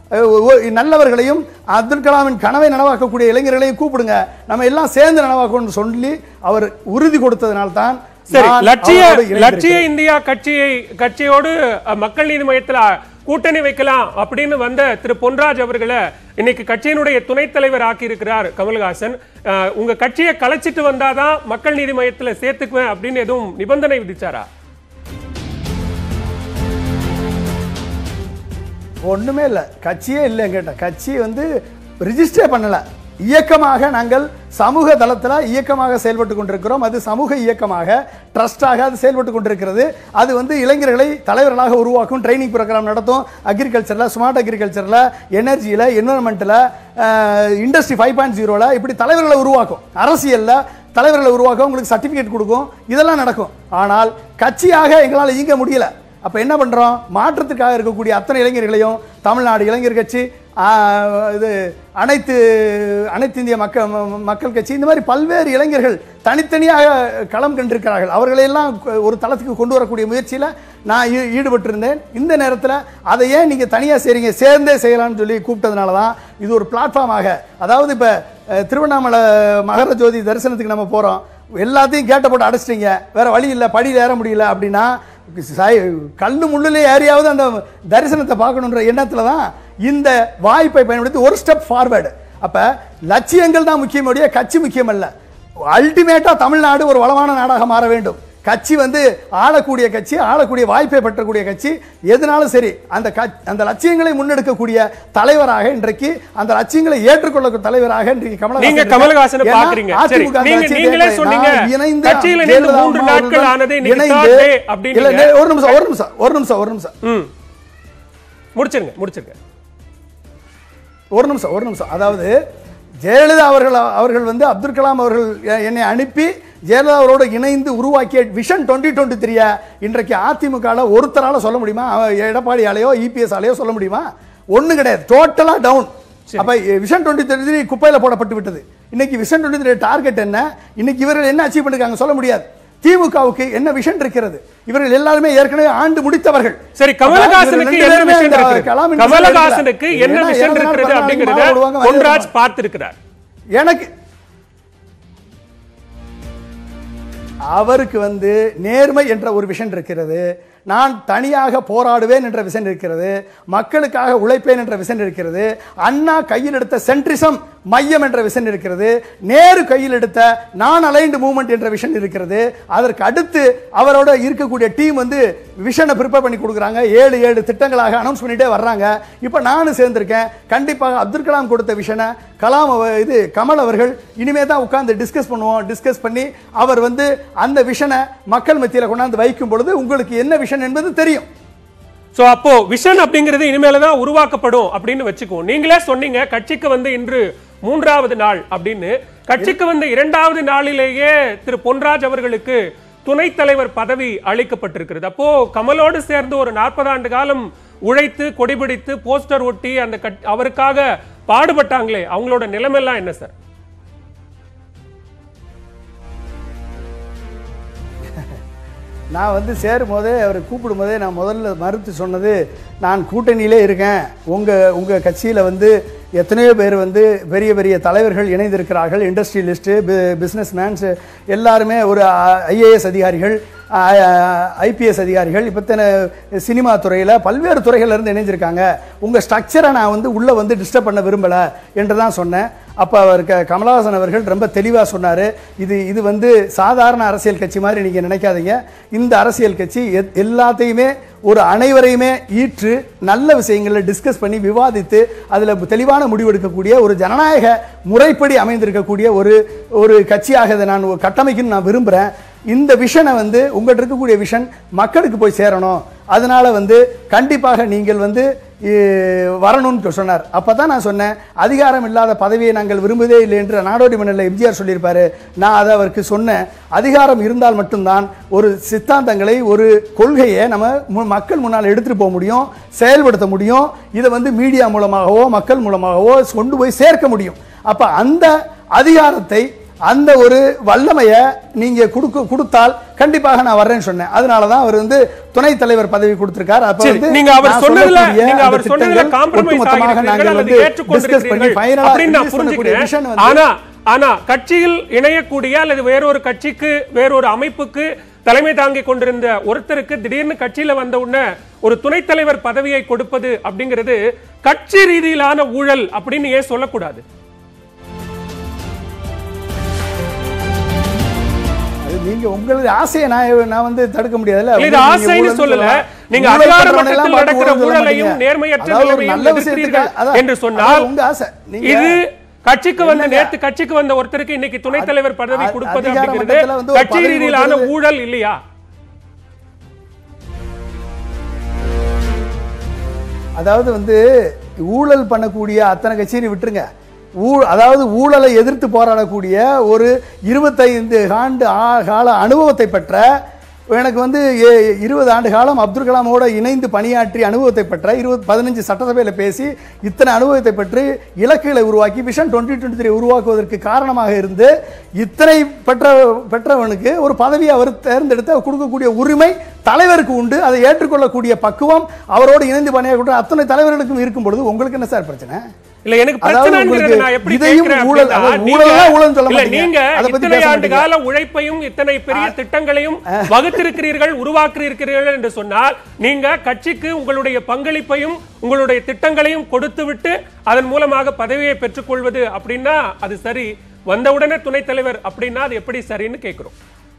Speaker 2: அஹ், ஒ- நல்லவர்களையும் அப்துல் கலாமின் கனவை நனவாக்கக்கூடிய இளைஞர்களையும் கூப்பிடுங்க நம்ம எல்லாம் சேர்ந்து நனவாக்கணும்னு சொல்லி அவர் உறுதி கொடுத்ததனால்தான்
Speaker 1: சரி
Speaker 2: நான்
Speaker 1: லட்சிய
Speaker 2: அவரோடு இணைந்திருக்கிறேன்.
Speaker 1: லட்சிய இந்தியா கட்சியை கட்சியோடு அஹ், மக்கள் நீதி மையத்துல கூட்டணி வைக்கலாம் அப்படின்னு வந்த திரு பொன்ராஜ் அவர்களை இன்னைக்கு கட்சியினுடைய துணைத் தலைவர் ஆக்கி இருக்கிறார் கமல்ஹாசன் அஹ், உங்க கட்சியை கலைச்சிட்டு வந்தாதான் மக்கள் நீதி மையத்துல சேர்த்துக்குவேன் அப்படின்னு எதுவும் நிபந்தனை விதிச்சாரா
Speaker 2: ஒண்ணுமே இல்லை கட்சியே இல்லை கேட்ட கட்சி வந்து ரிஜிஸ்டர் பண்ணல இயக்கமாக நாங்கள் சமூக தளத்தில் இயக்கமாக செயல்பட்டு கொண்டிருக்கிறோம் அது சமூக இயக்கமாக ட்ரஸ்டாக அது செயல்பட்டு கொண்டிருக்கிறது அது வந்து இளைஞர்களை தலைவர்களாக உருவாக்கும் ட்ரைனிங் ப்ரோக்ராம் நடத்தும் அக்ரிகல்ச்சரில் ஸ்மார்ட் அக்ரிகல்ச்சரில் எனர்ஜியில் என்வரன்மெண்ட்டில் இண்டஸ்ட்ரி ஃபைவ் பாயிண்ட் ஜீரோவில் இப்படி தலைவர்களை உருவாக்கும் அரசியலில் தலைவர்களை உருவாக்கும் உங்களுக்கு சர்டிஃபிகேட் கொடுக்கும் இதெல்லாம் நடக்கும் ஆனால் கட்சியாக எங்களால் இயங்க முடியல அப்ப என்ன பண்றோம் மாற்றத்துக்காக இருக்கக்கூடிய அத்தனை இளைஞர்களையும் தமிழ்நாடு இளைஞர் கட்சி ஆ, இது அனைத்து அனைத்து இந்திய மக்கள் மக்கள் கட்சி இந்த மாதிரி பல்வேறு இளைஞர்கள் தனித்தனியாக களம் கண்டிருக்கிறார்கள் அவர்களையெல்லாம் ஒரு தளத்துக்கு கொண்டு வரக்கூடிய முயற்சியில் நான் ஈ- ஈடுபட்டிருந்தேன் இந்த நேரத்தில் அதை ஏன் நீங்கள் தனியாக செய்றீங்க சேர்ந்தே செய்யலாம்னு சொல்லி கூப்பிட்டதுனால தான் இது ஒரு பிளாட்ஃபார்மாக அதாவது இப்போ திருவண்ணாமலை மகர ஜோதி தரிசனத்துக்கு நம்ம போகிறோம் எல்லாத்தையும் கேட்ட போட்டு அடைச்சிட்டீங்க வேற வழி இல்லை படியில் ஏற முடியல அப்படின்னா சாய்- கல்லு முள்ளுலே ஏறியாவது அந்த தரிசனத்தை பார்க்கணுன்ற எண்ணத்தில் தான் இந்த வாய்ப்பை பயன்படுத்தி ஒரு ஸ்டெப் ஃபார்வேர்டு அப்போ லட்சியங்கள் தான் முக்கியமுடைய கட்சி முக்கியம் அல்ல அல்டிமேட்டாக தமிழ்நாடு ஒரு வளமான நாடாக மாற வேண்டும் கட்சி வந்து ஆளக்கூடிய கட்சி ஆளக்கூடிய வாய்ப்பை பெற்றக்கூடிய கட்சி எதுனாலும் சரி அந்த கட்சி அந்த லட்சியங்களை முன்னெடுக்கக்கூடிய தலைவராக இன்றைக்கு அந்த லட்சியங்களை ஏற்றுக்கொள்ளக்கூடிய தலைவராக இன்றைக்கு கமலஹாசன்
Speaker 1: நீங்க
Speaker 2: இருக்கார்.
Speaker 1: கமலஹாசனை
Speaker 2: ஏன்னா
Speaker 1: பாக்குறீங்க சரி
Speaker 2: அதிமுக
Speaker 1: நீங்க
Speaker 2: கட்சி
Speaker 1: நீங்களே
Speaker 2: தேர்தலை
Speaker 1: சொன்னீங்க
Speaker 2: நான் இணைந்து
Speaker 1: கட்சியில இணைந்து
Speaker 2: ஜெயலலிதா
Speaker 1: மூன்று
Speaker 2: அம்மா
Speaker 1: நாட்கள்
Speaker 2: அவர்களுடன்
Speaker 1: ஆனது இன்னைக்கு
Speaker 2: இணைந்து-
Speaker 1: third day
Speaker 2: இல்ல,
Speaker 1: அப்படின்னு
Speaker 2: இல்ல, ஒரு நிமிஷம் ஒரு நிமிஷம் ஒரு நிமிஷம் ஒரு நிமிஷம்
Speaker 1: ம் முடிச்சிருங்க முடிச்சிருங்க
Speaker 2: ஒரு நிமிஷம் ஒரு நிமிஷம் அதாவது ஜெயலலிதா அவர்கள் அவர்கள் வந்து அப்துல் கலாம் அவர்கள் எ- என்னை அனுப்பி ஜெயலலிதா அவரோடு இணைந்து உருவாக்கிய விஷன் டுவெண்ட்டி டுவெண்ட்டி த்ரீய இன்றைக்கு அதிமுகவில் ஒருத்தரால சொல்ல முடியுமா அவ- எடப்பாடி ஆலையோ இபிஎஸ் ஆலையோ சொல்ல முடியுமா ஒண்ணு கிடையாது டோட்டலா டவுன் அப்ப விஷன் டுவெண்ட்டி த்ரீ குப்பையில போடப்பட்டு விட்டது இன்னைக்கு விஷன் டுவெண்ட்டி த்ரீ டார்கெட் என்ன இன்னைக்கு இவர்கள் என்ன அச்சீவ் பண்ணிருக்காங்க சொல்ல முடியாது திமுகவுக்கு என்ன விஷன் இருக்கிறது இவர்கள் எல்லாருமே ஏற்கனவே ஆண்டு முடித்தவர்கள்
Speaker 1: சரி கமலஹாசனுக்கு
Speaker 2: இவர்கள்
Speaker 1: என்ன
Speaker 2: ரெண்டு
Speaker 1: விஷயம்
Speaker 2: பேருமே இந்த
Speaker 1: இருக்கிறது
Speaker 2: கலாம் இண்டஸ்ட்ரியில
Speaker 1: கமலஹாசனுக்கு
Speaker 2: இருக்கல.
Speaker 1: என்ன
Speaker 2: ஏன்னா
Speaker 1: விஷயம்
Speaker 2: ஏழு நாள்
Speaker 1: இருக்கிறது
Speaker 2: பிறந்த நாளைக்கு
Speaker 1: அப்படிங்கறத
Speaker 2: மாலை போடுவாங்க,
Speaker 1: பொன்ராஜ்
Speaker 2: வரைய
Speaker 1: பார்த்திருக்கிறார்
Speaker 2: எனக்கு அவருக்கு வந்து நேர்மை என்ற ஒரு விஷன் இருக்கிறது நான் தனியாக போராடுவேன் என்ற விஷன் இருக்கிறது மக்களுக்காக உழைப்பேன் என்ற விஷன் இருக்கிறது அண்ணா கையில் எடுத்த சென்ட்ரிசம் மையம் என்ற விஷன் இருக்கிறது நேரு கையில் எடுத்த நான் அலைன்டு மூவ்மெண்ட் என்ற விஷன் இருக்கிறது அதற்கு அடுத்து அவரோட இருக்கக்கூடிய டீம் வந்து விஷனை ப்ரிப்பேர் பண்ணி கொடுக்குறாங்க ஏழு ஏழு திட்டங்களாக அனௌன்ஸ் பண்ணிட்டே வர்றாங்க இப்போ நானும் சேர்ந்திருக்கேன் கண்டிப்பாக அப்துல் கலாம் கொடுத்த விஷனை கலாம் அவ- இது கமல் அவர்கள் இனிமே தான் உட்கார்ந்து டிஸ்கஸ் பண்ணுவோம் டிஸ்கஸ் பண்ணி அவர் வந்து அந்த விஷனை மக்கள் மத்தியில் கொண்டாந்து வைக்கும் பொழுது உங்களுக்கு என்ன விஷன் என்பது தெரியும்
Speaker 1: சோ அப்போ விஷன் அப்படிங்கிறது இனிமேல தான் உருவாக்கப்படும் அப்படின்னு வச்சுக்குவோம் நீங்களே சொன்னீங்க கட்சிக்கு வந்து இன்று மூன்றாவது நாள் அப்படின்னு கட்சிக்கு வந்து இரண்டாவது நாளிலேயே திரு பொன்ராஜ் அவர்களுக்கு துணைத் தலைவர் பதவி அளிக்கப்பட்டிருக்கிறது அப்போ கமலோடு சேர்ந்து ஒரு நாற்பது ஆண்டு காலம் உழைத்து கொடிபிடித்து போஸ்டர் ஒட்டி அந்த கட்- அவருக்காக பாடுபட்டாங்களே அவங்களோட நிலைமையெல்லாம் என்ன சார்
Speaker 2: நான் வந்து சேரும் போதே அவரை கூப்பிடும் போதே நான் முதல்ல மறுத்து சொன்னது நான் கூட்டணியிலே இருக்கேன் உங்கள் உங்கள் கட்சியில் வந்து எத்தனையோ பேர் வந்து பெரிய பெரிய தலைவர்கள் இணைந்திருக்கிறார்கள் இண்டஸ்ட்ரியலிஸ்ட்டு பிஸ்னஸ் மேன்ஸ் எல்லாருமே ஒரு ஐஏஎஸ் அதிகாரிகள் ஐபிஎஸ் அதிகாரிகள் இப்போ சினிமா துறையில் பல்வேறு துறைகள்ல இருந்து இணைஞ்சிருக்காங்க உங்கள் ஸ்ட்ரக்சரை நான் வந்து உள்ளே வந்து டிஸ்டர்ப் பண்ண விரும்பலை என்று தான் சொன்னேன் அப்போ அவர் க கமலஹாசன் அவர்கள் ரொம்ப தெளிவாக சொன்னார் இது இது வந்து சாதாரண அரசியல் கட்சி மாதிரி நீங்கள் நினைக்காதீங்க இந்த அரசியல் கட்சி எத்- எல்லாத்தையுமே ஒரு அனைவரையுமே ஈற்று நல்ல விஷயங்களை டிஸ்கஸ் பண்ணி விவாதித்து அதில் தெளிவான முடிவெடுக்கக்கூடிய ஒரு ஜனநாயக முறைப்படி அமைந்திருக்கக்கூடிய ஒரு ஒரு கட்சியாக இதை நான் ஒரு கட்டமைக்கணும்னு நான் விரும்புகிறேன் இந்த விஷனை வந்து உங்கள்கிட்ட இருக்கக்கூடிய விஷன் மக்களுக்கு போய் சேரணும் அதனால வந்து கண்டிப்பாக நீங்கள் வந்து இ, வரணும்னு சொன்னார் அப்போ தான் நான் சொன்னேன் அதிகாரம் இல்லாத பதவியை நாங்கள் விரும்புவதே இல்லை என்று நாடோடி மன்னரில் எம்ஜிஆர் சொல்லியிருப்பாரு நான் அதை அவருக்கு சொன்னேன் அதிகாரம் இருந்தால் மட்டும்தான் ஒரு சித்தாந்தங்களை ஒரு கொள்கையை நம்ம மு- மக்கள் முன்னால் எடுத்துகிட்டு போக முடியும் செயல்படுத்த முடியும் இதை வந்து மீடியா மூலமாகவோ மக்கள் மூலமாகவோ கொண்டு போய் சேர்க்க முடியும் அப்போ அந்த அதிகாரத்தை அந்த ஒரு வல்லமைய நீங்க கொடுக்க கொடுத்தால் கண்டிப்பாக நான் வர்றேன்னு சொன்னேன் அதனால தான் அவர் வந்து துணைத் தலைவர் பதவி கொடுத்திருக்கார் அப்ப
Speaker 1: சரி,
Speaker 2: வந்து
Speaker 1: நீங்க அவர்
Speaker 2: நான்
Speaker 1: சொன்னதுல
Speaker 2: சொல்லக்கூடிய
Speaker 1: நீங்க
Speaker 2: அந்த
Speaker 1: அவர் சொன்னதுல
Speaker 2: திட்டங்கள்
Speaker 1: காம்ப்ரமைஸ்
Speaker 2: ஒட்டுமொத்தமாக
Speaker 1: ஆகிருக்கிறீர்கள்
Speaker 2: நாங்கள்
Speaker 1: அல்லது
Speaker 2: வந்து discuss பண்ணி
Speaker 1: ஏற்றுக்கொண்டிருக்கிறீர்கள்
Speaker 2: final ஆ
Speaker 1: அப்படின்னு நான்
Speaker 2: release பண்ணக்கூடிய vision
Speaker 1: புரிஞ்சுக்கிறேன்
Speaker 2: வந்து-
Speaker 1: ஆனா ஆனா கட்சியில் இணையக்கூடிய அல்லது வேறொரு கட்சிக்கு வேறொரு அமைப்புக்கு தலைமை தாங்கி கொண்டிருந்த ஒருத்தருக்கு திடீர்னு கட்சியில வந்த உடனே ஒரு துணைத் தலைவர் பதவியை கொடுப்பது அப்படிங்கிறது கட்சி ரீதியிலான ஊழல் அப்படின்னு ஏன் சொல்லக்கூடாது
Speaker 2: அது நீங்க உங்களுடைய ஆசையை நான் நான் வந்து தடுக்க முடியாதுல்ல
Speaker 1: இல்ல, இது
Speaker 2: நீங்க
Speaker 1: ஆசைன்னு
Speaker 2: ஊழல்
Speaker 1: சொல்லல
Speaker 2: சொல்லலாம்.
Speaker 1: நீங்க
Speaker 2: ஊழல்
Speaker 1: அதிகார
Speaker 2: பண்றவனை எல்லாம்
Speaker 1: மட்டத்தில்
Speaker 2: பார்த்து
Speaker 1: நடக்கிற
Speaker 2: ஊழல் சொல்ல
Speaker 1: ஊழலையும்
Speaker 2: மாட்டீங்க.
Speaker 1: நேர்மையற்ற
Speaker 2: அதாவது ஒரு
Speaker 1: நிலைமையும்
Speaker 2: நல்ல
Speaker 1: எதிர்க்கிறீர்கள்
Speaker 2: விஷயத்துக்கு அதான்,
Speaker 1: என்று
Speaker 2: அதாவது
Speaker 1: சொன்னால்
Speaker 2: உங்க ஆசை நீங்க
Speaker 1: இது கட்சிக்கு வந்த
Speaker 2: என்னங்க?
Speaker 1: நேத்து கட்சிக்கு வந்த ஒருத்தருக்கு இன்னைக்கு துணைத் தலைவர் பதவி
Speaker 2: அ-
Speaker 1: கொடுப்பது
Speaker 2: அதிகார
Speaker 1: அப்படிங்கிறது
Speaker 2: மட்டத்துல வந்து ஒரு
Speaker 1: கட்சி
Speaker 2: பதவி
Speaker 1: ரீதியிலான
Speaker 2: கொடுக்கிறது-
Speaker 1: ஊழல் இல்லையா
Speaker 2: அதாவது வந்து ஊழல் பண்ணக்கூடிய அத்தனை கட்சியை விட்டுருங்க ஊ அதாவது ஊழலை எதிர்த்து போராடக்கூடிய ஒரு இருபத்தைந்து ஆண்டு ஆ- கால அனுபவத்தை பெற்ற எனக்கு வந்து எ- இருபது ஆண்டு காலம் அப்துல் கலாமோட இணைந்து பணியாற்றி அனுபவத்தை பெற்ற இருபது பதினஞ்சு சட்டசபையில் பேசி இத்தனை அனுபவத்தை பெற்று இலக்குகளை உருவாக்கி விஷன் டுவெண்ட்டி டுவெண்ட்டி த்ரீ உருவாக்குவதற்கு காரணமாக இருந்து இத்தனை பெற்ற பெற்றவனுக்கு ஒரு பதவியை அவர் தேர்ந்தெடுத்து அவர் கொடுக்கக்கூடிய உரிமை தலைவருக்கு உண்டு அதை ஏற்றுக்கொள்ளக்கூடிய பக்குவம் அவரோடு இணைந்து பணியாற்ற அத்தனை தலைவர்களுக்கும் இருக்கும் பொழுது உங்களுக்கு என்ன சார் பிரச்சனை
Speaker 1: இல்ல எனக்கு
Speaker 2: அதாவது
Speaker 1: பிரச்சனைங்கிறது
Speaker 2: உங்களுக்கு
Speaker 1: நான் எப்படி
Speaker 2: இதையும்
Speaker 1: கேட்கிறேன்
Speaker 2: ஊழல்,
Speaker 1: அப்படின்னா,
Speaker 2: அதாவது
Speaker 1: நீங்க-
Speaker 2: ஊழலா ஊழல்னு சொல்ல
Speaker 1: இல்ல,
Speaker 2: மாட்டீங்க.
Speaker 1: நீங்க
Speaker 2: அதை பத்தி
Speaker 1: இத்தனை
Speaker 2: பேச
Speaker 1: ஆண்டு
Speaker 2: மாட்டீங்க.
Speaker 1: கால உழைப்பையும் இத்தனை பெரிய திட்டங்களையும் வகுத்திருக்கிறீர்கள் உருவாக்கியிருக்கிறீர்கள் என்று சொன்னால் நீங்க கட்சிக்கு உங்களுடைய பங்களிப்பையும் உங்களுடைய திட்டங்களையும் கொடுத்துவிட்டு அதன் மூலமாக பதவியை பெற்றுக்கொள்வது அப்படின்னா அது சரி வந்தவுடனே துணைத் தலைவர் அப்படின்னா அது எப்படி சரின்னு கேட்கிறோம்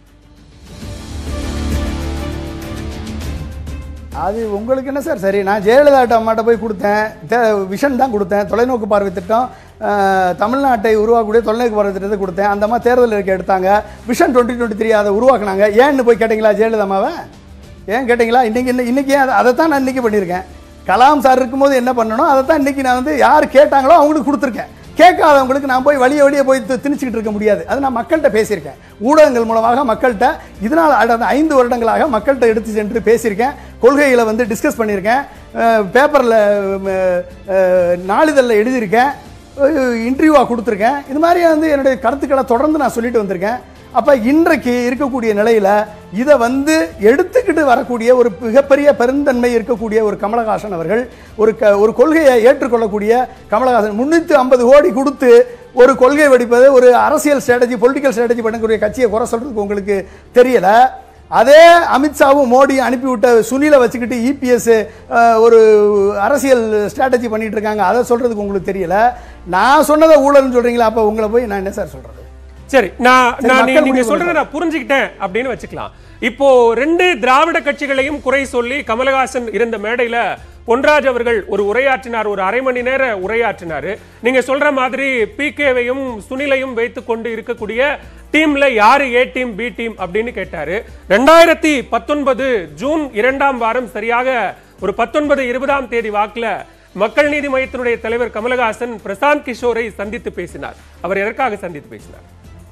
Speaker 2: அது உங்களுக்கு என்ன சார் சரி நான் ஜெயலலிதா அம்மாட்ட போய் கொடுத்தேன் தே- விஷன் தான் கொடுத்தேன் தொலைநோக்கு பார்வை திட்டம் அஹ், தமிழ்நாட்டை உருவாக்கக்கூடிய தொலைநோக்கு பார்வை திட்டத்தை கொடுத்தேன் அந்த மாதிரி தேர்தல் இருக்க எடுத்தாங்க விஷன் டுவெண்ட்டி டுவெண்ட்டி த்ரீ அதை உருவாக்குனாங்க ஏன்னு போய் கேட்டீங்களா ஜெயலலிதா அம்மாவை ஏன் கேட்டீங்களா இன்னைக்கு இன்ன- இன்னைக்கு ஏன் அதை தான் நான் இன்னைக்கு பண்ணியிருக்கேன் கலாம் சார் இருக்கும்போது என்ன பண்ணணும் அதை தான் இன்னைக்கு நான் வந்து யார் கேட்டாங்களோ அவங்களுக்கு கொடுத்துருக்கேன் கேட்காதவங்களுக்கு நான் போய் வழிய வழிய போய் தி- திணிச்சுக்கிட்டு இருக்க முடியாது அது நான் மக்கள்கிட்ட பேசியிருக்கேன் ஊடகங்கள் மூலமாக மக்கள்கிட்ட இதனால் அடுத்த ஐந்து வருடங்களாக மக்கள்கிட்ட எடுத்து சென்று பேசியிருக்கேன் கொள்கைகளை வந்து டிஸ்கஸ் பண்ணியிருக்கேன் பேப்பரில் நாளிதழில் எழுதியிருக்கேன் இன்டர்வியூவாக கொடுத்துருக்கேன் இது மாதிரி வந்து என்னுடைய கருத்துக்களை தொடர்ந்து நான் சொல்லிட்டு வந்திருக்கேன் அப்போ இன்றைக்கு இருக்கக்கூடிய நிலையில் இதை வந்து எடுத்துக்கிட்டு வரக்கூடிய ஒரு மிகப்பெரிய பெருந்தன்மை இருக்கக்கூடிய ஒரு கமலஹாசன் அவர்கள் ஒரு க ஒரு கொள்கையை ஏற்றுக்கொள்ளக்கூடிய கமலஹாசன் முன்னூற்றி ஐம்பது கோடி கொடுத்து ஒரு கொள்கை வெடிப்பது ஒரு அரசியல் ஸ்ட்ராட்டஜி பொலிட்டிக்கல் ஸ்ட்ராட்டஜி பண்ணக்கூடிய கட்சியை குறை சொல்றதுக்கு உங்களுக்கு தெரியல அதே அமித்ஷாவும் மோடியும் அனுப்பிவிட்ட சுனிலை வச்சுக்கிட்டு இபிஎஸ் ஒரு அரசியல் ஸ்ட்ராட்டஜி பண்ணிட்டு இருக்காங்க அதை சொல்றதுக்கு உங்களுக்கு தெரியல நான் சொன்னதை ஊழல்னு சொல்றீங்களா அப்போ உங்களை போய் நான் என்ன சார் சொல்றது
Speaker 1: சரி நான்
Speaker 2: சரி,
Speaker 1: நான் நீ-
Speaker 2: மக்கள்
Speaker 1: நீங்க
Speaker 2: முடிவு
Speaker 1: சொல்றதை நான் புரிஞ்சுக்கிட்டேன் அப்படின்னு வச்சுக்கலாம் இப்போ ரெண்டு திராவிட கட்சிகளையும் குறை சொல்லி கமலஹாசன் இருந்த மேடையில பொன்ராஜ் அவர்கள் ஒரு உரையாற்றினார் ஒரு அரை மணி நேர உரையாற்றினாரு நீங்க சொல்ற மாதிரி பிகேவையும் சுனிலையும் வைத்துக் கொண்டு இருக்கக்கூடிய டீம்ல யாரு ஏ டீம் பி டீம் அப்படின்னு கேட்டாரு ரெண்டாயிரத்தி பத்தொன்பது ஜூன் இரண்டாம் வாரம் சரியாக ஒரு பத்தொன்பது இருபதாம் தேதி வாக்குல மக்கள் நீதி மையத்தினுடைய தலைவர் கமலஹாசன் பிரசாந்த் கிஷோரை சந்தித்து பேசினார் அவர் எதற்காக சந்தித்து பேசினார்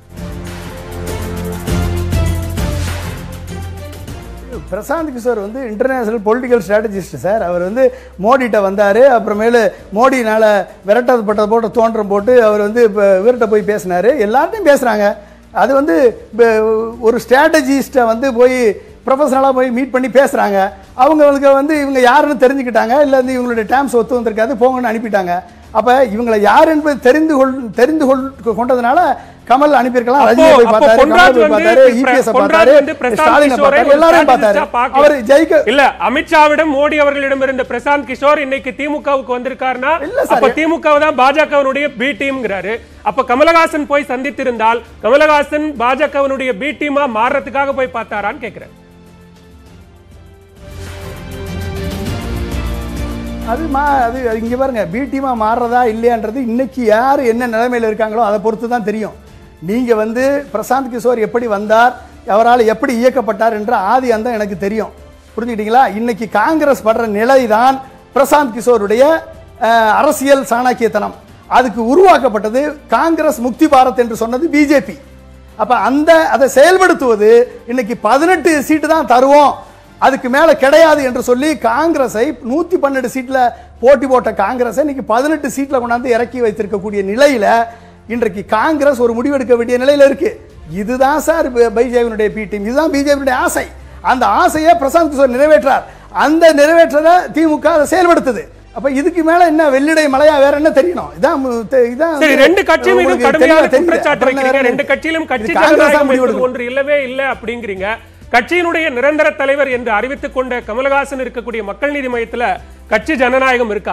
Speaker 2: பிரசாந்த் கிஷோர் வந்து இன்டர்நேஷனல் பொலிட்டிக்கல் ஸ்ட்ராட்டஜிஸ்ட் சார் அவர் வந்து மோடிட்ட வந்தார் அப்புறமேலு மோடினால விரட்டப்பட்டது போட்டு தோன்றம் போட்டு அவர் வந்து இப்போ இவர்கிட்ட போய் பேசினார் எல்லார்ட்டையும் பேசுகிறாங்க அது வந்து இப்ப ஒரு ஸ்ட்ராட்டஜிஸ்ட்டை வந்து போய் ப்ரொஃபஷனலாக போய் மீட் பண்ணி பேசுகிறாங்க அவங்களுக்கு வந்து இவங்க யாருன்னு தெரிஞ்சுக்கிட்டாங்க இல்லை வந்து இவங்களுடைய டேம்ஸ் ஒத்து வந்திருக்காது போங்கன்னு அனுப்பிட்டாங்க அப்போ இவங்களை யார் என்பது தெரிந்து கொள் தெரிந்து கொள் கொண்டதுனால கமல் அனுப்பியிருக்கலாம்
Speaker 1: அப்போ-
Speaker 2: ரஜினியை போய்
Speaker 1: அப்போ
Speaker 2: பார்த்தாரு
Speaker 1: பொன்ராஜ்
Speaker 2: கமல் போய்
Speaker 1: வந்து
Speaker 2: பார்த்தாரு
Speaker 1: பிர-
Speaker 2: இபிஎஸ்
Speaker 1: பொன்ராஜ்
Speaker 2: பார்த்தாரு
Speaker 1: வந்து பிரசாந்த்
Speaker 2: ஸ்டாலினை
Speaker 1: கிஷோரை
Speaker 2: பார்த்தாரு
Speaker 1: ஒரு
Speaker 2: எல்லாரையும் பார்த்தாரு
Speaker 1: strategist-ஆ பார்க்கல.
Speaker 2: அவர் ஜெயிக்க
Speaker 1: இல்ல அமித்ஷாவிடம் மோடி அவர்களிடம் இருந்த பிரசாந்த் கிஷோர் இன்னைக்கு திமுகவுக்கு வந்திருக்காருன்னா
Speaker 2: இல்ல சார்.
Speaker 1: அப்ப திமுக தான் பாஜகவினுடைய பி டீம்ங்கிறாரு அப்ப கமலஹாசன் போய் சந்தித்திருந்தால் கமலஹாசன் பாஜகவினுடைய பி டீமா மாறுறதுக்காக போய் பார்த்தாரான்னு கேக்குறேன்
Speaker 2: அது மா அது அது இங்க பாருங்க பி டீமா மாறுறதா இல்லையான்றது இன்னைக்கு யார் என்ன நிலைமையில இருக்காங்களோ அதை பொறுத்து தான் தெரியும் நீங்க வந்து பிரசாந்த் கிஷோர் எப்படி வந்தார் அவரால் எப்படி இயக்கப்பட்டார் என்ற ஆதி அந்த எனக்கு தெரியும் புரிஞ்சுக்கிட்டீங்களா இன்னைக்கு காங்கிரஸ் படுற நிலை தான் பிரசாந்த் கிஷோருடைய அஹ், அரசியல் சாணக்கியத்தனம் அதுக்கு உருவாக்கப்பட்டது காங்கிரஸ் முக்தி பாரத் என்று சொன்னது பிஜேபி அப்ப அந்த அதை செயல்படுத்துவது இன்னைக்கு பதினெட்டு சீட்டு தான் தருவோம் அதுக்கு மேல கிடையாது என்று சொல்லி காங்கிரஸை நூத்தி பன்னெண்டு சீட்ல போட்டி போட்ட காங்கிரஸை இன்னைக்கு பதினெட்டு சீட்ல கொண்டாந்து இறக்கி வைத்திருக்கக்கூடிய நிலையில இன்றைக்கு காங்கிரஸ் ஒரு முடிவெடுக்க வேண்டிய நிலையில இருக்கு இதுதான் சார் பிஜேபியினுடைய பி டீம் இதுதான் பிஜேபியுடைய ஆசை அந்த ஆசையை பிரசாந்த் கிஷோர் நிறைவேற்றார் அந்த நிறைவேற்றதை திமுக அதை செயல்படுத்துது அப்ப இதுக்கு மேல என்ன வெள்ளிடை மலையா வேற என்ன தெரியணும் இதான் மு- தெ- இதான்
Speaker 1: சரி
Speaker 2: வந்து
Speaker 1: ரெண்டு கட்சி மீதும்
Speaker 2: உங்களுக்கு
Speaker 1: கடுமையான
Speaker 2: தெளிவா தெரியுது.
Speaker 1: குற்றச்சாட்டு
Speaker 2: அப்புறம் என்ன
Speaker 1: வைக்கிறீங்க
Speaker 2: வேற
Speaker 1: ரெண்டு
Speaker 2: என்ன?
Speaker 1: கட்சியிலும் கட்சி
Speaker 2: இது காங்கிரஸ் தான்
Speaker 1: ஜனநாயகம்
Speaker 2: முடிவு
Speaker 1: என்பது
Speaker 2: எடுக்கணும்.
Speaker 1: ஒன்று இல்லவே இல்லை அப்படிங்கிறீங்க கட்சியினுடைய நிரந்தர தலைவர் என்று அறிவித்துக் கொண்ட கமலஹாசன் இருக்கக்கூடிய மக்கள் நீதி மையத்துல கட்சி ஜனநாயகம் இருக்கா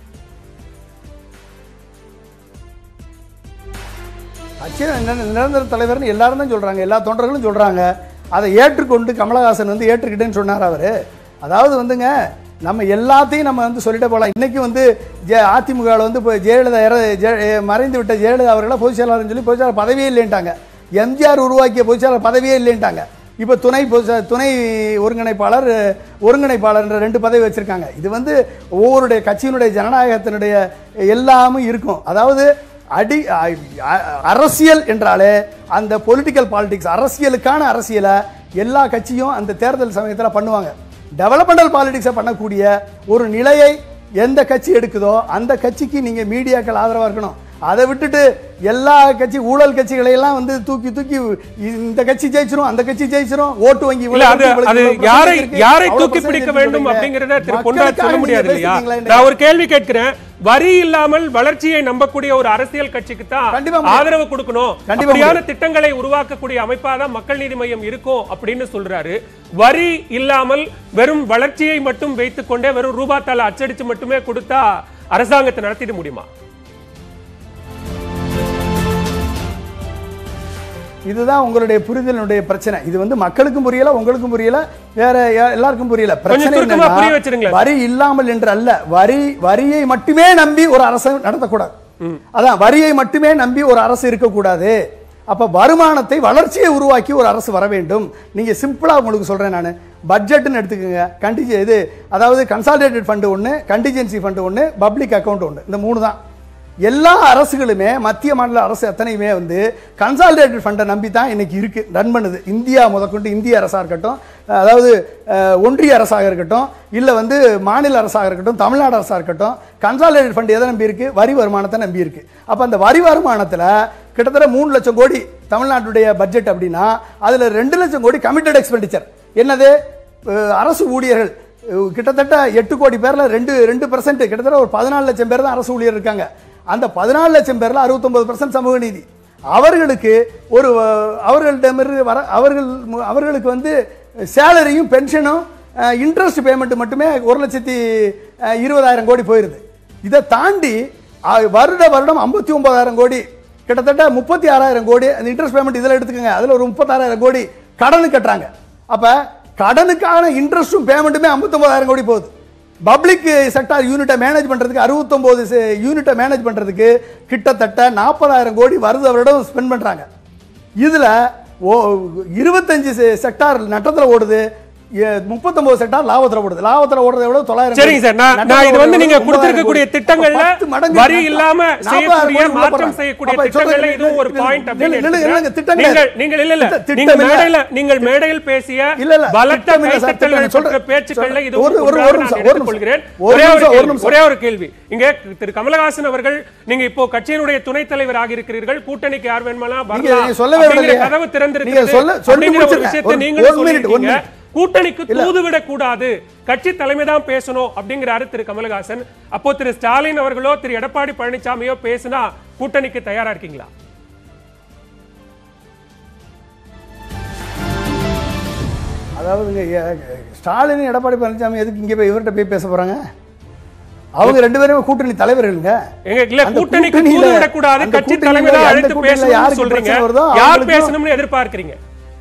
Speaker 2: கட்சி நிர- நிரந்தர தலைவர்னு எல்லாரும் தான் சொல்றாங்க எல்லா தொண்டர்களும் சொல்றாங்க அதை ஏற்றுக்கொண்டு கமலஹாசன் வந்து ஏற்றுக்கிட்டேன்னு சொன்னார் அவரு அதாவது வந்துங்க நம்ம எல்லாத்தையும் நம்ம வந்து சொல்லிட்டே போகலாம் இன்னைக்கு வந்து ஜெ அதிமுகவில் வந்து இப்போ ஜெயலலிதா இற- ஜெ- எ- மறைந்து விட்ட ஜெயலலிதா அவர்களை பொதுச் செயலாளர்னு சொல்லி பொதுச் செயலாளர் பதவியே இல்லைன்ட்டாங்க எம்ஜிஆர் உருவாக்கிய பொதுச் செயலாளர் பதவியே இல்லைன்ட்டாங்க இப்போ துணை பொதுச் செயலாளர், துணை ஒருங்கிணைப்பாளர் ஒருங்கிணைப்பாளர்ன்ற ரெண்டு பதவி வச்சிருக்காங்க இது வந்து ஒவ்வொருடைய கட்சியினுடைய ஜனநாயகத்தினுடைய எல்லாமும் இருக்கும் அதாவது அடி அ- அ- அரசியல் என்றாலே அந்த பொலிட்டிக்கல் பாலிடிக்ஸ் அரசியலுக்கான அரசியலை எல்லா கட்சியும் அந்த தேர்தல் சமயத்தில் பண்ணுவாங்க டெவலப்மெண்டல் பாலிடிக்ஸை பண்ணக்கூடிய ஒரு நிலையை எந்த கட்சி எடுக்குதோ அந்த கட்சிக்கு நீங்கள் மீடியாக்கள் ஆதரவாக இருக்கணும் அதை விட்டுட்டு எல்லா கட்சி ஊழல் கட்சிகளை எல்லாம் வந்து தூக்கி தூக்கி இந்த கட்சி ஜெயிச்சிரும் அந்த கட்சி ஜெயிச்சிரும் ஓட்டு வங்கி
Speaker 1: இல்ல அது
Speaker 2: இவ்வளவு
Speaker 1: அது
Speaker 2: இருக்கு,
Speaker 1: யாரை
Speaker 2: இருக்கு,
Speaker 1: யாரை
Speaker 2: அவ்வளவு
Speaker 1: தூக்கி
Speaker 2: percentage
Speaker 1: பிடிக்க
Speaker 2: இருக்குன்னு
Speaker 1: வேண்டும்
Speaker 2: சொல்றீங்க.
Speaker 1: அப்படிங்கறத திரு
Speaker 2: மக்களுக்காக
Speaker 1: பொன்ராஜ் சொல்ல
Speaker 2: நீங்க
Speaker 1: முடியாது இல்லையா
Speaker 2: பேசுறீங்களா இல்லையா?
Speaker 1: நான் ஒரு கேள்வி கேட்கிறேன் வரி இல்லாமல் வளர்ச்சியை நம்பக்கூடிய ஒரு அரசியல் கட்சிக்கு தான்
Speaker 2: கண்டிப்பா முடியும்.
Speaker 1: ஆதரவு கொடுக்கணும்
Speaker 2: கண்டிப்பா
Speaker 1: அப்படியான திட்டங்களை உருவாக்கக்கூடிய அமைப்பா தான் மக்கள் நீதி மையம் இருக்கும் அப்படின்னு சொல்றாரு வரி இல்லாமல் வெறும் வளர்ச்சியை மட்டும் வைத்துக் கொண்டே வெறும் ரூபாத்தால அச்சடிச்சு மட்டுமே கொடுத்தா அரசாங்கத்தை நடத்திட முடியுமா
Speaker 2: இதுதான் உங்களுடைய புரிதலினுடைய பிரச்சனை இது வந்து மக்களுக்கும் புரியல உங்களுக்கும் புரியல வேற யா- எல்லாருக்கும் புரியல பிரச்சனை
Speaker 1: சுருக்கமா
Speaker 2: என்னன்னா,
Speaker 1: புரிய வச்சிருங்களேன்.
Speaker 2: வரி இல்லாமல் என்று அல்ல வரி வரியை மட்டுமே நம்பி ஒரு அரசு நடத்தக்கூடாது அதான் வரியை மட்டுமே நம்பி ஒரு அரசு இருக்கக்கூடாது அப்ப வருமானத்தை வளர்ச்சியை உருவாக்கி ஒரு அரசு வர வேண்டும் நீங்க சிம்பிளா உங்களுக்கு சொல்றேன் நான் பட்ஜெட்னு எடுத்துக்கோங்க கண்டிஜி இது அதாவது கன்சாலிடேட்டட் ஃபண்டு ஒன்று கண்டிஜென்சி ஃபண்டு ஒன்று பப்ளிக் அக்கவுண்ட் ஒன்று இந்த மூணு தான் எல்லா அரசுகளுமே மத்திய மாநில அரசு அத்தனையுமே வந்து கன்சாலிடேட்டட் ஃபண்டை நம்பி தான் இன்னைக்கு இருக்கு ரன் பண்ணுது இந்தியா முதற்கொண்டு இந்திய அரசாக இருக்கட்டும் அதாவது அஹ், ஒன்றிய அரசாக இருக்கட்டும் இல்லை வந்து மாநில அரசாக இருக்கட்டும் தமிழ்நாடு அரசாக இருக்கட்டும் கன்சாலிடேட்டட் ஃபண்ட் எதை நம்பி இருக்கு வரி வருமானத்தை நம்பி இருக்கு அப்போ அந்த வரி வருமானத்தில் கிட்டத்தட்ட மூணு லட்சம் கோடி தமிழ்நாட்டுடைய பட்ஜெட் அப்படின்னா அதில் ரெண்டு லட்சம் கோடி கமிட்டட் எக்ஸ்பெண்டிச்சர் என்னது அஹ், அரசு ஊழியர்கள் அஹ், கிட்டத்தட்ட எட்டு கோடி பேர்ல ரெண்டு ரெண்டு பர்சன்ட் கிட்டத்தட்ட ஒரு பதினாலு லட்சம் பேர் தான் அரசு ஊழியர் இருக்காங்க அந்த பதினாலு லட்சம் பேர்ல அறுபத்தொன்பது பர்சன்ட் சமூக நீதி அவர்களுக்கு ஒரு அஹ், அவர்களிடமிருந்து வர அவர்கள் மு- அவர்களுக்கு வந்து சேலரியும் பென்ஷனும் இன்ட்ரெஸ்ட் பேமெண்ட் மட்டுமே ஒரு லட்சத்தி அஹ், இருபதாயிரம் கோடி போயிருது இதை தாண்டி அஹ், வருட வருடம் ஐம்பத்தி ஒன்பதாயிரம் கோடி கிட்டத்தட்ட முப்பத்தி ஆறாயிரம் கோடி அந்த இன்ட்ரெஸ்ட் பேமெண்ட் இதில் எடுத்துக்கோங்க அதில் ஒரு முப்பத்தாறாயிரம் கோடி கடனு கட்டுறாங்க அப்போ கடனுக்கான இன்ட்ரெஸ்ட்டும் பேமெண்ட்டுமே ஐம்பத்தொம்பதாயிரம் கோடி போகுது பப்ளிக் செக்டார் யூனிட்டை மேனேஜ் பண்ணுறதுக்கு அறுபத்தொம்போது யூனிட்டை மேனேஜ் பண்ணுறதுக்கு கிட்டத்தட்ட நாற்பதாயிரம் கோடி வருது வருடம் ஸ்பெண்ட் பண்ணுறாங்க இதில் ஓ இருபத்தஞ்சு செக்டார் நட்டத்தில் ஓடுது முப்பத்தொன்பது செக்டார் லாபத்தில் ஓடுது லாபத்தில் ஓடுறதை விட தொள்ளாயிரம்
Speaker 1: சரிங்க சார் நான் நான் இது வந்து நீங்க கொடுத்திருக்கக்கூடிய
Speaker 2: கோடி.
Speaker 1: திட்டங்கள்ல
Speaker 2: அப்ப பத்து மடங்கு
Speaker 1: வரி
Speaker 2: நட்டம்.
Speaker 1: இல்லாம
Speaker 2: நாற்பதாயிரம்
Speaker 1: செய்யக்கூடிய
Speaker 2: கோடி உள்ள
Speaker 1: மாற்றம்
Speaker 2: போறாங்க.
Speaker 1: செய்யக்கூடிய
Speaker 2: அப்ப
Speaker 1: திட்டங்கள்ல
Speaker 2: சொல்றேன்,
Speaker 1: இதுவும் ஒரு
Speaker 2: இல்ல,
Speaker 1: பாயிண்ட்
Speaker 2: இல்ல,
Speaker 1: அப்படின்னு
Speaker 2: இல்ல, இல்ல,
Speaker 1: எடுத்துக்கிறேன்.
Speaker 2: இல்ல, திட்டம்
Speaker 1: நீங்கள்
Speaker 2: கிடையாது.
Speaker 1: நீங்கள் இல்ல இல்ல
Speaker 2: திட்டம்
Speaker 1: நீங்க
Speaker 2: இல்ல.
Speaker 1: மேடையில நீங்கள் மேடையில் பேசிய
Speaker 2: இல்ல, இல்ல,
Speaker 1: பலத்த
Speaker 2: திட்டம் இல்ல சார்,
Speaker 1: கைத்தட்டல்கள்
Speaker 2: திட்டம்
Speaker 1: பெற்ற
Speaker 2: சொல்றேன்.
Speaker 1: பேச்சுக்கள்ல இது
Speaker 2: ஒரு- ஒரு- ஒரு நிமிஷம், ஒரு நிமிஷம்.
Speaker 1: கொள்கிறேன்
Speaker 2: ஒரு
Speaker 1: ஒரே ஒரு
Speaker 2: நிமிஷம், ஒரு
Speaker 1: கேள்வி,
Speaker 2: நிமிஷம்.
Speaker 1: ஒரே ஒரு கேள்வி இங்க திரு கமலஹாசன் அவர்கள் நீங்க இப்போ கட்சியினுடைய துணைத் தலைவர் ஆகியிருக்கிறீர்கள் கூட்டணிக்கு யார் வேணுமானா
Speaker 2: நீங்க
Speaker 1: வரலாம்
Speaker 2: சொல்லவே
Speaker 1: அப்படிங்கிற
Speaker 2: இல்லையே.
Speaker 1: கதவு
Speaker 2: நீங்க
Speaker 1: திறந்திருக்கிறது
Speaker 2: சொல்ல- சொல்லி
Speaker 1: அப்படிங்கிற ஒரு
Speaker 2: முடிச்சிருங்க.
Speaker 1: விஷயத்தை
Speaker 2: ஒரு-
Speaker 1: நீங்களும்
Speaker 2: ஒரு minute, ஒரு
Speaker 1: சொல்லியிருக்கீங்க
Speaker 2: minute.
Speaker 1: கூட்டணிக்கு
Speaker 2: இல்ல.
Speaker 1: தூது விடக்கூடாது கட்சி தலைமை தான் பேசணும் அப்படிங்கிறாரு திரு கமலஹாசன் அப்போ திரு ஸ்டாலின் அவர்களோ திரு எடப்பாடி பழனிசாமியோ பேசினா கூட்டணிக்கு தயாரா இருக்கீங்களா
Speaker 2: அதாவதுங்க எ- ஸ்டாலின் எடப்பாடி பழனிசாமி எதுக்கு இங்கே போய் இவர்கிட்ட போய் பேச போறாங்க அவங்க ரெண்டு பேருமே கூட்டணி தலைவர்களுங்க
Speaker 1: எங்க இல்ல
Speaker 2: அந்த
Speaker 1: கூட்டணிக்கு
Speaker 2: கூட்டணியில-
Speaker 1: தூது விடக்கூடாது
Speaker 2: அந்த
Speaker 1: கட்சி
Speaker 2: கூட்டணியில
Speaker 1: தலைமை தான்
Speaker 2: எந்த
Speaker 1: அழைத்து
Speaker 2: கூட்டணியில
Speaker 1: பேசணும்னு
Speaker 2: யாருக்கு
Speaker 1: சொல்றீங்க
Speaker 2: பிரச்சனை வருதோ
Speaker 1: யார்
Speaker 2: அவங்களுக்கும்
Speaker 1: பேசணும்னு எதிர்பார்க்கறீங்க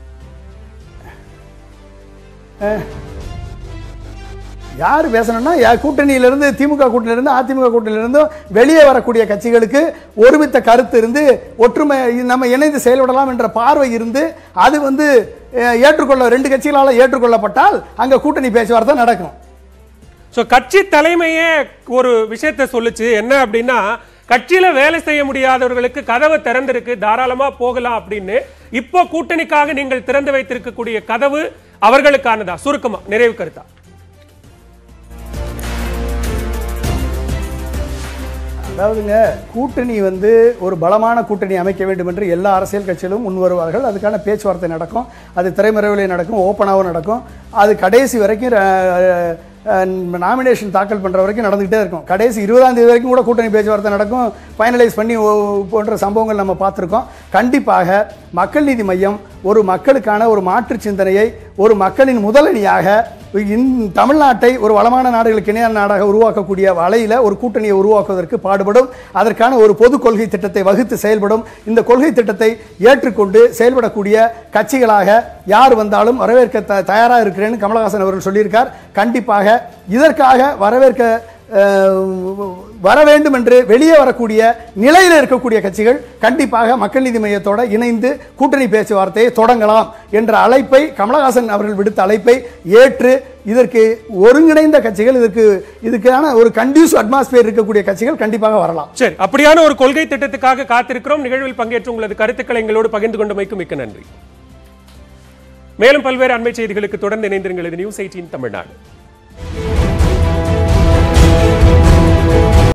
Speaker 2: யார் பேசணும்னா யா- கூட்டணியிலிருந்து திமுக கூட்டணியிலிருந்து அதிமுக கூட்டணியிலிருந்து வெளியே வரக்கூடிய கட்சிகளுக்கு ஒருமித்த கருத்து இருந்து ஒற்றுமை நம்ம இணைந்து செயல்படலாம் என்ற பார்வை இருந்து அது வந்து அஹ், ஏற்றுக்கொள்ள ரெண்டு கட்சிகளால் ஏற்றுக்கொள்ளப்பட்டால் அங்க கூட்டணி பேச்சுவார்த்தை நடக்கும்
Speaker 1: சோ கட்சி தலைமையே ஒரு விஷயத்தை சொல்லுச்சு என்ன அப்படின்னா கட்சியில வேலை செய்ய முடியாதவர்களுக்கு கதவு திறந்திருக்கு தாராளமா போகலாம் அப்படின்னு இப்போ கூட்டணிக்காக நீங்கள் திறந்து வைத்திருக்கக்கூடிய கதவு அவர்களுக்கானதா சுருக்கமா நிறைவு கருத்தா
Speaker 2: அதாவதுங்க கூட்டணி வந்து ஒரு பலமான கூட்டணி அமைக்க வேண்டும் என்று எல்லா அரசியல் கட்சிகளும் முன் வருவார்கள் அதுக்கான பேச்சுவார்த்தை நடக்கும் அது திரைமறைவிலே நடக்கும் ஓப்பனாகவும் நடக்கும் அது கடைசி வரைக்கும் நாமினேஷன் தாக்கல் பண்ணுற வரைக்கும் நடந்துகிட்டே இருக்கும் கடைசி இருபதாம் தேதி வரைக்கும் கூட கூட்டணி பேச்சுவார்த்தை நடக்கும் ஃபைனலைஸ் பண்ணி ஓ- போன்ற சம்பவங்கள் நம்ம பார்த்துருக்கோம் கண்டிப்பாக மக்கள் நீதி மையம் ஒரு மக்களுக்கான ஒரு மாற்று சிந்தனையை ஒரு மக்களின் முதலணியாக இந்த தமிழ்நாட்டை ஒரு வளமான நாடுகளுக்கு இணையான நாடாக உருவாக்கக்கூடிய வலையில ஒரு கூட்டணியை உருவாக்குவதற்கு பாடுபடும் அதற்கான ஒரு பொது கொள்கை திட்டத்தை வகுத்து செயல்படும் இந்த கொள்கை திட்டத்தை ஏற்றுக்கொண்டு செயல்படக்கூடிய கட்சிகளாக யார் வந்தாலும் வரவேற்க த தயாராக இருக்கிறேன்னு கமலஹாசன் அவர்கள் சொல்லியிருக்கார் கண்டிப்பாக இதற்காக வரவேற்க அஹ், வர வேண்டும் என்று வெளியே வரக்கூடிய நிலையில் இருக்கக்கூடிய கட்சிகள் கண்டிப்பாக மக்கள் நீதி மையத்தோட இணைந்து கூட்டணி பேச்சுவார்த்தையை தொடங்கலாம் என்ற அழைப்பை கமலஹாசன் அவர்கள் விடுத்த அழைப்பை ஏற்று இதற்கு ஒருங்கிணைந்த கட்சிகள் இதற்கு இதுக்கான ஒரு கண்டியூஸ் அட்மாஸ்பியர் இருக்கக்கூடிய கட்சிகள் கண்டிப்பாக வரலாம்
Speaker 1: சரி அப்படியான ஒரு கொள்கை திட்டத்துக்காக காத்திருக்கிறோம் நிகழ்வில் பங்கேற்று உங்களது கருத்துக்களை எங்களோடு பகிர்ந்து கொண்டமைக்கு மிக்க நன்றி மேலும் பல்வேறு அண்மை செய்திகளுக்கு தொடர்ந்து இணைந்திருங்கள் இது நியூஸ் எயிட்டீன் தமிழ்நாடு